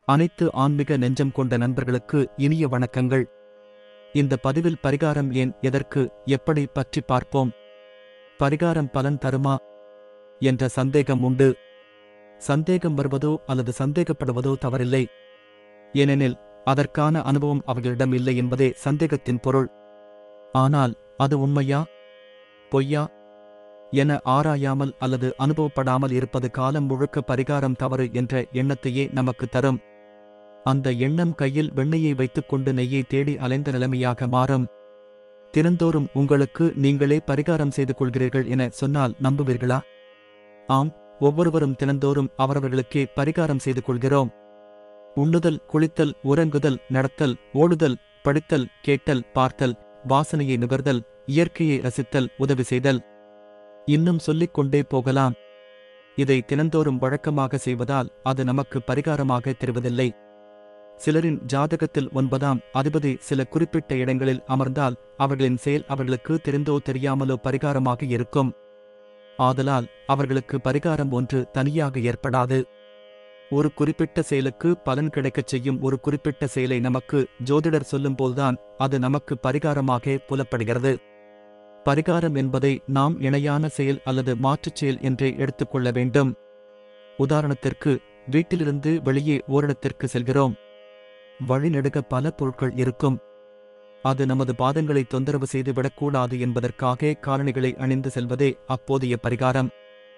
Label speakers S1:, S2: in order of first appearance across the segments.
S1: அனைத்து ஆன்மீக நெஞ்சம் கொண்ட நண்பர்களுக்கு இனிய வணக்கங்கள் இந்த பதிவில் பரிகாரம் ஏன் எதற்கு எப்படி பற்றி பார்ப்போம் பரிகாரம் பலன் தருமா என்ற சந்தேகம் உண்டு சந்தேகம் வருவதோ அல்லது சந்தேகப்படுவதோ தவறில்லை ஏனெனில் அதற்கான அனுபவம் அவர்களிடம் இல்லை என்பதே சந்தேகத்தின் பொருள் ஆனால் அது உண்மையா பொய்யா என ஆராயாமல் அல்லது அனுபவப்படாமல் இருப்பது காலம் முழுக்க பரிகாரம் தவறு என்ற எண்ணத்தையே நமக்கு தரும் அந்த எண்ணம் கையில் வெண்ணெயை வைத்துக்கொண்டு நெய்யை தேடி அலைந்த நிலைமையாக மாறும் தினந்தோறும் உங்களுக்கு நீங்களே பரிகாரம் செய்து கொள்கிறீர்கள் என சொன்னால் நம்புவீர்களா ஆம் ஒவ்வொருவரும் தினந்தோறும் அவரவர்களுக்கே பரிகாரம் செய்து கொள்கிறோம் உண்ணுதல் குளித்தல் உறங்குதல் நடத்தல் ஓடுதல் படித்தல் கேட்டல் பார்த்தல் வாசனையை நுகர்தல் இயற்கையை ரசித்தல் உதவி செய்தல் இன்னும் சொல்லிக் கொண்டே போகலாம் இதை தினந்தோறும் வழக்கமாக செய்வதால் அது நமக்கு பரிகாரமாக தெரிவதில்லை சிலரின் ஜாதகத்தில் ஒன்பதாம் அதிபதி சில குறிப்பிட்ட இடங்களில் அமர்ந்தால் அவர்களின் செயல் அவர்களுக்கு தெரிந்தோ தெரியாமலோ பரிகாரமாக இருக்கும் ஆதலால் அவர்களுக்கு பரிகாரம் ஒன்று தனியாக ஏற்படாது ஒரு குறிப்பிட்ட செயலுக்கு பலன் கிடைக்கச் செய்யும் ஒரு குறிப்பிட்ட செயலை நமக்கு ஜோதிடர் சொல்லும்போதுதான் அது நமக்கு பரிகாரமாக புலப்படுகிறது பரிகாரம் என்பதை நாம் இணையான செயல் அல்லது மாற்றுச் செயல் என்றே எடுத்துக்கொள்ள வேண்டும் உதாரணத்திற்கு வீட்டிலிருந்து வெளியே ஓரிடத்திற்கு செல்கிறோம் வழிநெடுக பல பொருட்கள் இருக்கும் அது நமது பாதங்களை தொந்தரவு செய்து விடக்கூடாது என்பதற்காக காலணிகளை அணிந்து செல்வதே அப்போதைய பரிகாரம்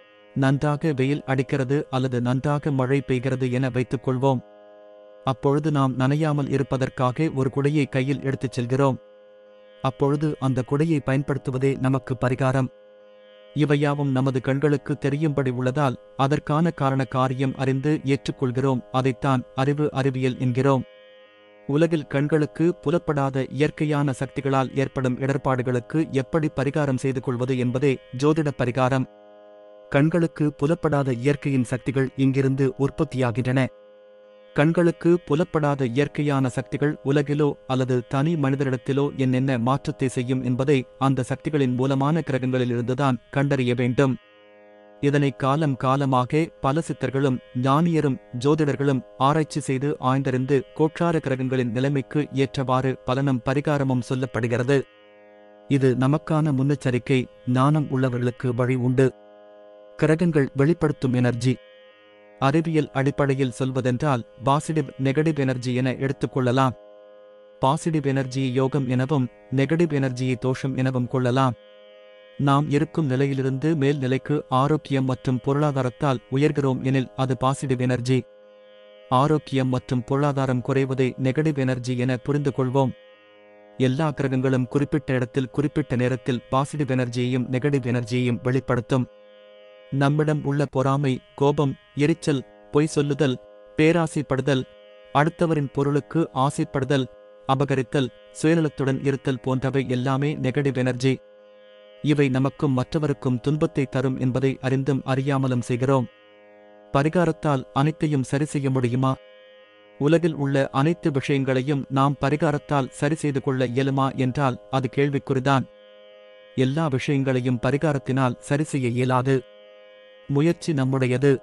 S1: நன்றாக வெயில் அடிக்கிறது அல்லது நன்றாக மழை பெய்கிறது என வைத்துக் கொள்வோம் அப்பொழுது நாம் நனையாமல் இருப்பதற்காக ஒரு குடையை கையில் எடுத்துச் செல்கிறோம் அப்பொழுது அந்த குடையை பயன்படுத்துவதே நமக்கு பரிகாரம் இவையாவும் நமது கண்களுக்கு தெரியும்படி உள்ளதால் அதற்கான காரண காரியம் அறிந்து ஏற்றுக்கொள்கிறோம் அதைத்தான் அறிவு அறிவியல் என்கிறோம் உலகில் கண்களுக்கு புலப்படாத இயற்கையான சக்திகளால் ஏற்படும் இடர்பாடுகளுக்கு எப்படி பரிகாரம் செய்து கொள்வது என்பதே ஜோதிட பரிகாரம் கண்களுக்கு புலப்படாத இயற்கையின் சக்திகள் இங்கிருந்து உற்பத்தியாகின்றன கண்களுக்கு புலப்படாத இயற்கையான சக்திகள் உலகிலோ அல்லது தனி மனிதரிடத்திலோ என்னென்ன மாற்றத்தை செய்யும் என்பதை அந்த சக்திகளின் மூலமான கிரகங்களிலிருந்துதான் கண்டறிய வேண்டும் இதனை காலம் காலமாக பல சித்தர்களும் ஞானியரும் ஜோதிடர்களும் ஆராய்ச்சி செய்து ஆய்ந்தறிந்து கோட்சார கிரகங்களின் நிலைமைக்கு ஏற்றவாறு பலனும் பரிகாரமும் சொல்லப்படுகிறது இது நமக்கான முன்னெச்சரிக்கை ஞானம் உள்ளவர்களுக்கு வழி உண்டு கிரகங்கள் வெளிப்படுத்தும் எனர்ஜி அறிவியல் அடிப்படையில் சொல்வதென்றால் பாசிட்டிவ் நெகட்டிவ் எனர்ஜி என எடுத்துக்கொள்ளலாம் பாசிட்டிவ் எனர்ஜியை யோகம் எனவும் நெகட்டிவ் எனர்ஜியை தோஷம் எனவும் கொள்ளலாம் நாம் இருக்கும் நிலையிலிருந்து மேல் நிலைக்கு ஆரோக்கியம் மற்றும் பொருளாதாரத்தால் உயர்கிறோம் எனில் அது பாசிட்டிவ் எனர்ஜி ஆரோக்கியம் மற்றும் பொருளாதாரம் குறைவதை நெகட்டிவ் எனர்ஜி என புரிந்து கொள்வோம் எல்லா கிரகங்களும் குறிப்பிட்ட இடத்தில் குறிப்பிட்ட நேரத்தில் பாசிட்டிவ் எனர்ஜியையும் நெகட்டிவ் எனர்ஜியையும் வெளிப்படுத்தும் நம்மிடம் உள்ள பொறாமை கோபம் எரிச்சல் பொய் சொல்லுதல் பேராசைப்படுதல் அடுத்தவரின் பொருளுக்கு ஆசைப்படுதல் அபகரித்தல் சுயநலத்துடன் இருத்தல் போன்றவை எல்லாமே நெகட்டிவ் எனர்ஜி இவை நமக்கும் மற்றவருக்கும் துன்பத்தை தரும் என்பதை அறிந்தும் அறியாமலும் செய்கிறோம் பரிகாரத்தால் அனைத்தையும் சரி செய்ய முடியுமா உலகில் உள்ள அனைத்து விஷயங்களையும் நாம் பரிகாரத்தால் சரி செய்து கொள்ள இயலுமா என்றால் அது கேள்விக்குறிதான் எல்லா விஷயங்களையும் பரிகாரத்தினால் சரி செய்ய இயலாது முயற்சி நம்முடையது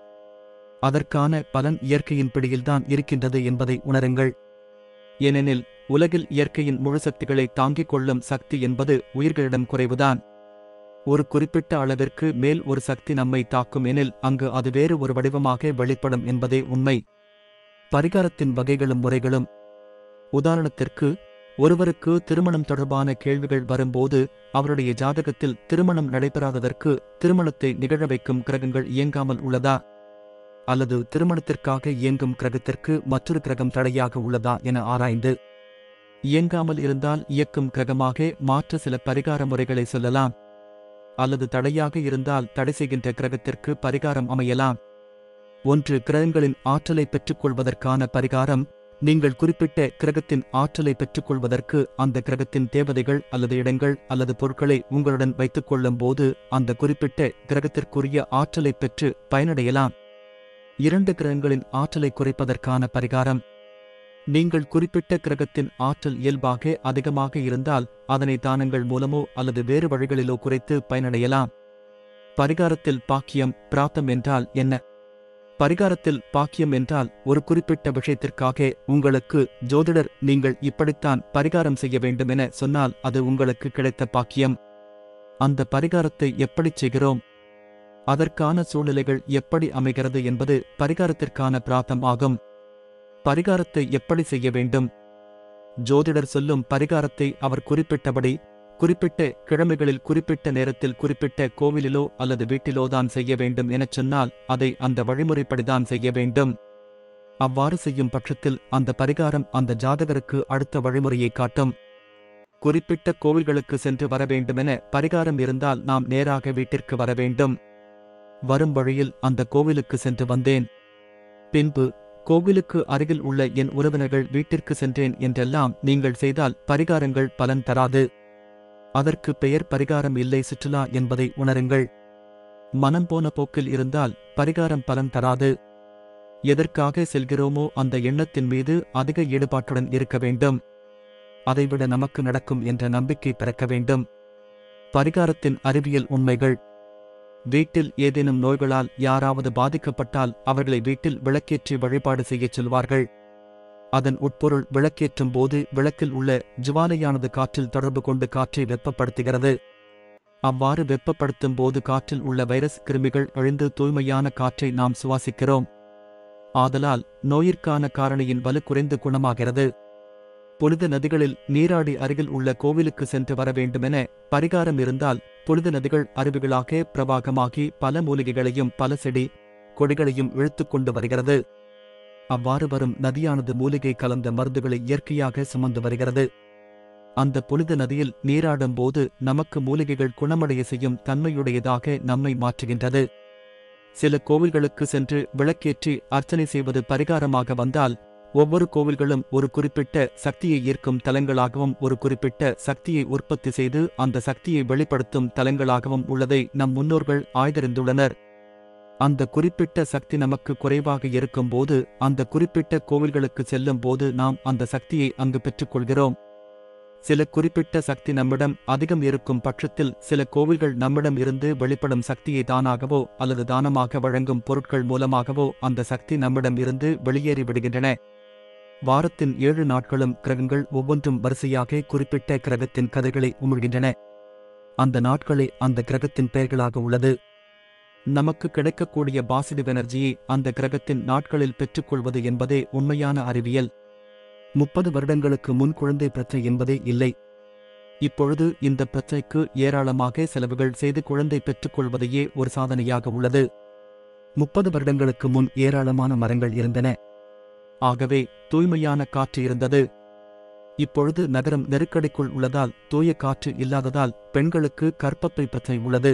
S1: அதற்கான பலன் இயற்கையின் பிடியில்தான் இருக்கின்றது என்பதை உணருங்கள் ஏனெனில் உலகில் இயற்கையின் முழு சக்திகளை தாங்கிக் கொள்ளும் சக்தி என்பது உயிர்களிடம் குறைவுதான் ஒரு குறிப்பிட்ட அளவிற்கு மேல் ஒரு சக்தி நம்மை தாக்கும் எனில் அங்கு அது வேறு ஒரு வடிவமாக வெளிப்படும் என்பதே உண்மை பரிகாரத்தின் வகைகளும் முறைகளும் உதாரணத்திற்கு ஒருவருக்கு திருமணம் தொடர்பான கேள்விகள் வரும்போது அவருடைய ஜாதகத்தில் திருமணம் நடைபெறாததற்கு திருமணத்தை நிகழ வைக்கும் கிரகங்கள் இயங்காமல் உள்ளதா அல்லது திருமணத்திற்காக இயங்கும் கிரகத்திற்கு மற்றொரு கிரகம் தடையாக உள்ளதா என ஆராய்ந்து இயங்காமல் இருந்தால் இயக்கும் கிரகமாக மாற்ற சில பரிகார முறைகளை சொல்லலாம் அல்லது தடையாக இருந்தால் தடை செய்கின்ற கிரகத்திற்கு பரிகாரம் அமையலாம் ஒன்று கிரகங்களின் ஆற்றலை பெற்றுக்கொள்வதற்கான பரிகாரம் நீங்கள் குறிப்பிட்ட கிரகத்தின் ஆற்றலை பெற்றுக்கொள்வதற்கு அந்த கிரகத்தின் தேவதைகள் அல்லது இடங்கள் அல்லது பொருட்களை உங்களுடன் வைத்துக் கொள்ளும் போது அந்த குறிப்பிட்ட கிரகத்திற்குரிய ஆற்றலை பெற்று பயனடையலாம் இரண்டு கிரகங்களின் ஆற்றலை குறைப்பதற்கான பரிகாரம் நீங்கள் குறிப்பிட்ட கிரகத்தின் ஆற்றல் இயல்பாக அதிகமாக இருந்தால் அதனை தானங்கள் மூலமோ அல்லது வேறு வழிகளிலோ குறைத்து பயனடையலாம் பரிகாரத்தில் பாக்கியம் பிராத்தம் என்றால் என்ன பரிகாரத்தில் பாக்கியம் என்றால் ஒரு குறிப்பிட்ட விஷயத்திற்காக உங்களுக்கு ஜோதிடர் நீங்கள் இப்படித்தான் பரிகாரம் செய்ய வேண்டும் என சொன்னால் அது உங்களுக்கு கிடைத்த பாக்கியம் அந்த பரிகாரத்தை எப்படிச் செய்கிறோம் அதற்கான சூழ்நிலைகள் எப்படி அமைகிறது என்பது பரிகாரத்திற்கான பிராத்தம் ஆகும் பரிகாரத்தை எப்படி செய்ய வேண்டும் ஜோதிடர் சொல்லும் பரிகாரத்தை அவர் குறிப்பிட்டபடி குறிப்பிட்ட கிழமைகளில் குறிப்பிட்ட நேரத்தில் குறிப்பிட்ட கோவிலிலோ அல்லது வீட்டிலோ தான் செய்ய வேண்டும் எனச் சொன்னால் அதை அந்த வழிமுறைப்படிதான் செய்ய வேண்டும் அவ்வாறு செய்யும் பட்சத்தில் அந்த பரிகாரம் அந்த ஜாதகருக்கு அடுத்த வழிமுறையை காட்டும் குறிப்பிட்ட கோவில்களுக்கு சென்று வர வேண்டுமென பரிகாரம் இருந்தால் நாம் நேராக வீட்டிற்கு வர வேண்டும் வரும் வழியில் அந்த கோவிலுக்கு சென்று வந்தேன் பின்பு கோவிலுக்கு அருகில் உள்ள என் உறவினர்கள் வீட்டிற்கு சென்றேன் என்றெல்லாம் நீங்கள் செய்தால் பரிகாரங்கள் பலன் தராது அதற்கு பெயர் பரிகாரம் இல்லை சுற்றுலா என்பதை உணருங்கள் மனம் போன போக்கில் இருந்தால் பரிகாரம் பலன் தராது எதற்காக செல்கிறோமோ அந்த எண்ணத்தின் மீது அதிக ஈடுபாட்டுடன் இருக்க வேண்டும் அதைவிட நமக்கு நடக்கும் என்ற நம்பிக்கை பிறக்க வேண்டும் பரிகாரத்தின் அறிவியல் உண்மைகள் வீட்டில் ஏதேனும் நோய்களால் யாராவது பாதிக்கப்பட்டால் அவர்களை வீட்டில் விளக்கேற்றி வழிபாடு செய்யச் சொல்வார்கள் அதன் உட்பொருள் விளக்கேற்றும் போது விளக்கில் உள்ள ஜுவாலையானது காற்றில் தொடர்பு கொண்டு காற்றை வெப்பப்படுத்துகிறது அவ்வாறு வெப்பப்படுத்தும் போது காற்றில் உள்ள வைரஸ் கிருமிகள் அழிந்து தூய்மையான காற்றை நாம் சுவாசிக்கிறோம் ஆதலால் நோயிற்கான காரணியின் வலு குறைந்து குணமாகிறது புனித நதிகளில் நீராடி அருகில் உள்ள கோவிலுக்கு சென்று வர வேண்டுமென பரிகாரம் இருந்தால் புனித நதிகள் அருவிகளாக பிரவாகமாகி பல மூலிகைகளையும் பல செடி கொடிகளையும் இழுத்துக் கொண்டு வருகிறது அவ்வாறு வரும் நதியானது மூலிகை கலந்த மருந்துகளை இயற்கையாக சுமந்து வருகிறது அந்த புனித நதியில் நீராடும் போது நமக்கு மூலிகைகள் குணமடைய செய்யும் தன்மையுடையதாக நம்மை மாற்றுகின்றது சில கோவில்களுக்கு சென்று விளக்கேற்றி அர்ச்சனை செய்வது பரிகாரமாக வந்தால் ஒவ்வொரு கோவில்களும் ஒரு குறிப்பிட்ட சக்தியை ஈர்க்கும் தலங்களாகவும் ஒரு குறிப்பிட்ட சக்தியை உற்பத்தி செய்து அந்த சக்தியை வெளிப்படுத்தும் தலங்களாகவும் உள்ளதை நம் முன்னோர்கள் ஆய்தறிந்துள்ளனர் அந்த குறிப்பிட்ட சக்தி நமக்கு குறைவாக இருக்கும்போது அந்த குறிப்பிட்ட கோவில்களுக்கு செல்லும் போது நாம் அந்த சக்தியை அங்கு பெற்றுக்கொள்கிறோம் சில குறிப்பிட்ட சக்தி நம்மிடம் அதிகம் இருக்கும் பட்சத்தில் சில கோவில்கள் நம்மிடம் இருந்து வெளிப்படும் சக்தியை தானாகவோ அல்லது தானமாக வழங்கும் பொருட்கள் மூலமாகவோ அந்த சக்தி நம்மிடம் இருந்து வெளியேறி விடுகின்றன வாரத்தின் ஏழு நாட்களும் கிரகங்கள் ஒவ்வொன்றும் வரிசையாக குறிப்பிட்ட கிரகத்தின் கதைகளை உமிழ்கின்றன அந்த நாட்களே அந்த கிரகத்தின் பெயர்களாக உள்ளது நமக்கு கிடைக்கக்கூடிய பாசிட்டிவ் எனர்ஜியை அந்த கிரகத்தின் நாட்களில் பெற்றுக்கொள்வது என்பதே உண்மையான அறிவியல் முப்பது வருடங்களுக்கு முன் குழந்தை பிரச்சனை என்பதே இல்லை இப்பொழுது இந்த பிரச்சனைக்கு ஏராளமாக செலவுகள் செய்து குழந்தை பெற்றுக்கொள்வதையே ஒரு சாதனையாக உள்ளது முப்பது வருடங்களுக்கு முன் ஏராளமான மரங்கள் இருந்தன ஆகவே தூய்மையான காற்று இருந்தது இப்பொழுது நகரம் நெருக்கடிக்குள் உள்ளதால் தூய காற்று இல்லாததால் பெண்களுக்கு கற்பப்பை பிரச்சனை உள்ளது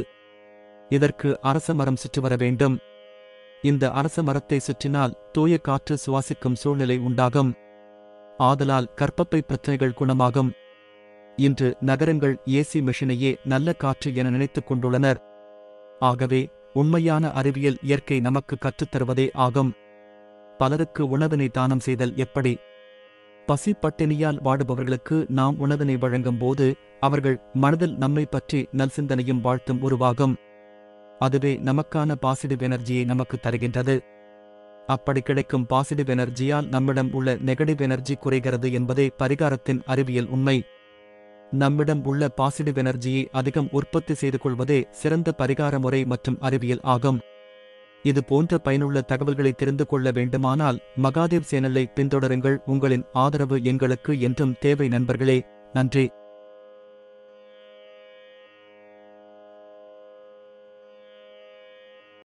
S1: இதற்கு அரச மரம் சுற்றி வர வேண்டும் இந்த அரச மரத்தை சுற்றினால் தூய காற்று சுவாசிக்கும் சூழ்நிலை உண்டாகும் ஆதலால் கற்பப்பை பிரச்சனைகள் குணமாகும் இன்று நகரங்கள் ஏசி மெஷினையே நல்ல காற்று என நினைத்துக் கொண்டுள்ளனர் ஆகவே உண்மையான அறிவியல் இயற்கை நமக்கு கற்றுத்தருவதே ஆகும் பலருக்கு உணவினை தானம் செய்தல் எப்படி பசி பட்டினியால் வாடுபவர்களுக்கு நாம் உணவினை வழங்கும் போது அவர்கள் மனதில் நம்மை பற்றி நல்சிந்தனையும் வாழ்த்தும் உருவாகும் அதுவே நமக்கான பாசிட்டிவ் எனர்ஜியை நமக்கு தருகின்றது அப்படி கிடைக்கும் பாசிட்டிவ் எனர்ஜியால் நம்மிடம் உள்ள நெகட்டிவ் எனர்ஜி குறைகிறது என்பதே பரிகாரத்தின் அறிவியல் உண்மை நம்மிடம் உள்ள பாசிட்டிவ் எனர்ஜியை அதிகம் உற்பத்தி செய்து கொள்வதே சிறந்த பரிகார முறை மற்றும் அறிவியல் ஆகும் இது போன்ற பயனுள்ள தகவல்களை தெரிந்து கொள்ள வேண்டுமானால் மகாதேவ் சேனலை பின்தொடருங்கள் உங்களின் ஆதரவு எங்களுக்கு என்றும் தேவை நண்பர்களே நன்றி